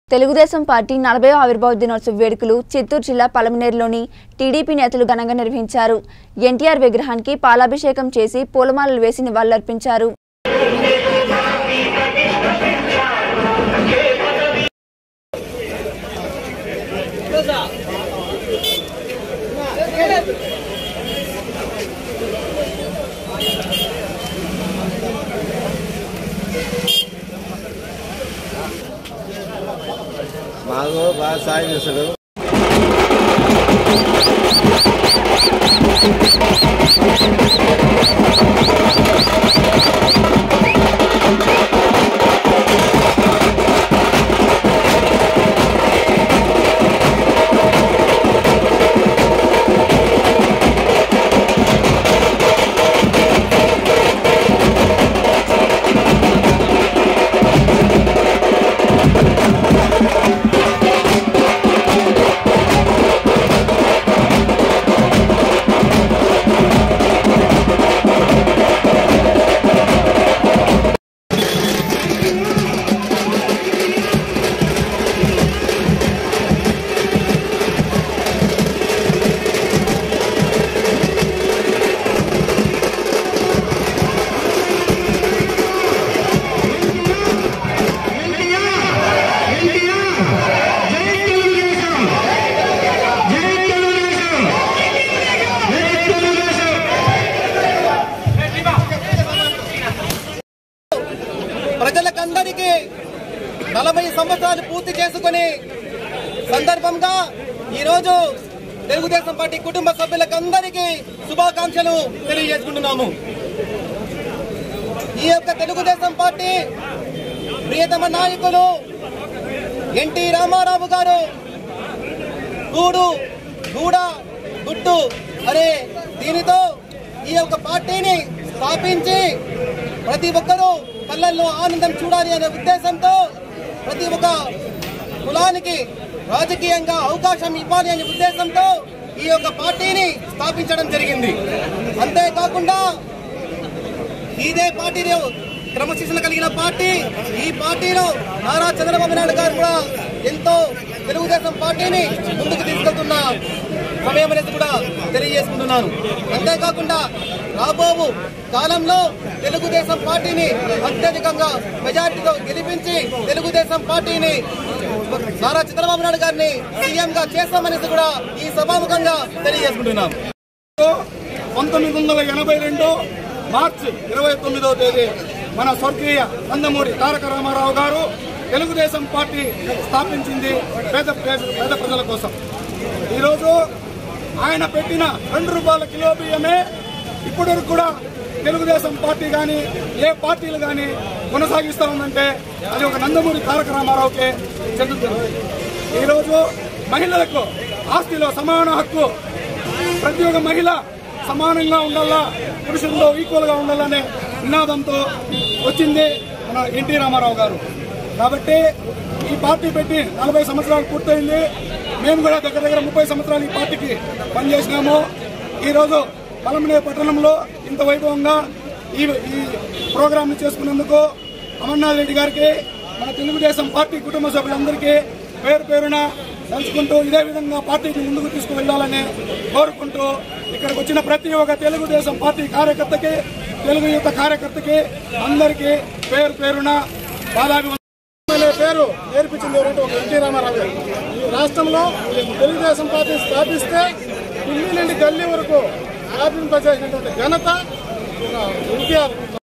Telugu Desam party నలభై ఆవిర్భావ దినోత్సవ వేడుకలు చిత్తూరు జిల్లా పలమనేరులోని టీడీపీ నేతలు ఘనంగా నిర్వహించారు ఎన్టీఆర్ విగ్రహానికి పాలాభిషేకం చేసి పూలమాలలు వేసి నివాళులర్పించారు మాకు బాగా సాయం చేస్తాడు ప్రజలకందరికీ నలభై సంవత్సరాలు పూర్తి చేసుకుని సందర్భంగా ఈరోజు తెలుగుదేశం పార్టీ కుటుంబ సభ్యులకందరికీ శుభాకాంక్షలు తెలియజేసుకుంటున్నాము ఈ యొక్క తెలుగుదేశం పార్టీ ప్రియతమ నాయకులు ఎన్టీ రామారావు గారు గూడు గూడ గుట్టు అనే దీనితో ఈ యొక్క పార్టీని స్థాపించి ప్రతి ఒక్కరూ కళ్ళల్లో ఆనందం చూడాలి అనే ఉద్దేశంతో ప్రతి ఒక్క కులానికి రాజకీయంగా అవకాశం ఇవ్వాలి అనే ఉద్దేశంతో ఈ యొక్క పార్టీని స్థాపించడం జరిగింది అంతేకాకుండా ఇదే పార్టీలో క్రమశిక్షణ కలిగిన పార్టీ ఈ పార్టీలో నారా చంద్రబాబు నాయుడు గారు కూడా ఎంతో తెలుగుదేశం పార్టీని ముందుకు తీసుకెళ్తున్న సమయం అనేది కూడా తెలియజేసుకుంటున్నాను అంతేకాకుండా రాబోవు కాలంలో తెలుగుదేశం పార్టీని అత్యధికంగా మెజార్టీతో గెలిపించి తెలుగుదేశం పార్టీని నారా చంద్రబాబు నాయుడు గారిని సీఎం గా చేస్తామనేసి కూడా ఈ సభాముఖంగా తెలియజేసుకుంటున్నాం పంతొమ్మిది వందల ఎనభై రెండు మార్చి ఇరవై తొమ్మిదవ తేదీ మన స్వర్గీయ నందమూరి తారక రామారావు గారు తెలుగుదేశం పార్టీ స్థాపించింది పేద పేద పేద ప్రజల కోసం ఈరోజు ఆయన పెట్టిన రెండు రూపాయల కిలో బియ్యమే ఇప్పటి కూడా తెలుగుదేశం పార్టీ కానీ ఏ పార్టీలు కానీ కొనసాగిస్తా ఉందంటే అది ఒక నందమూరి తారక రామారావుకే చెందుతుంది ఈరోజు మహిళలకు ఆస్తిలో సమాన హక్కు ప్రతి ఒక్క మహిళ సమానంగా ఉండాలా పురుషుల్లో ఈక్వల్ గా ఉండాలనే నినాదంతో వచ్చింది మన ఎన్టీ రామారావు గారు కాబట్టి ఈ పార్టీ పెట్టి నలభై సంవత్సరాలు పూర్తయింది మేము కూడా దగ్గర దగ్గర ముప్పై సంవత్సరాలు ఈ పార్టీకి పనిచేసినాము ఈరోజు పలమనే పట్టణంలో ఇంత వైభవంగా ఈ ఈ ప్రోగ్రాంను చేసుకున్నందుకు అమర్నాథ్ రెడ్డి గారికి మన తెలుగుదేశం పార్టీ కుటుంబ సభ్యులందరికీ పేరు పేరున తలుచుకుంటూ ఇదే విధంగా పార్టీని ముందుకు తీసుకువెళ్లాలని కోరుకుంటూ ఇక్కడికి వచ్చిన ప్రతి ఒక్క తెలుగుదేశం పార్టీ కార్యకర్తకి తెలుగు యువత కార్యకర్తకి అందరికీ పేరు పేరున బాలాభి అనే పేరు నేర్పించింది ఎవరంటే ఒక ఎన్టీ రామారావు గారు ఈ రాష్ట్రంలో తెలుగుదేశం పార్టీ స్థాపిస్తే ఢిల్లీ నుండి గల్లీ వరకు స్థాపింపజేసినటువంటి ఘనత ఒక ఎన్టీఆర్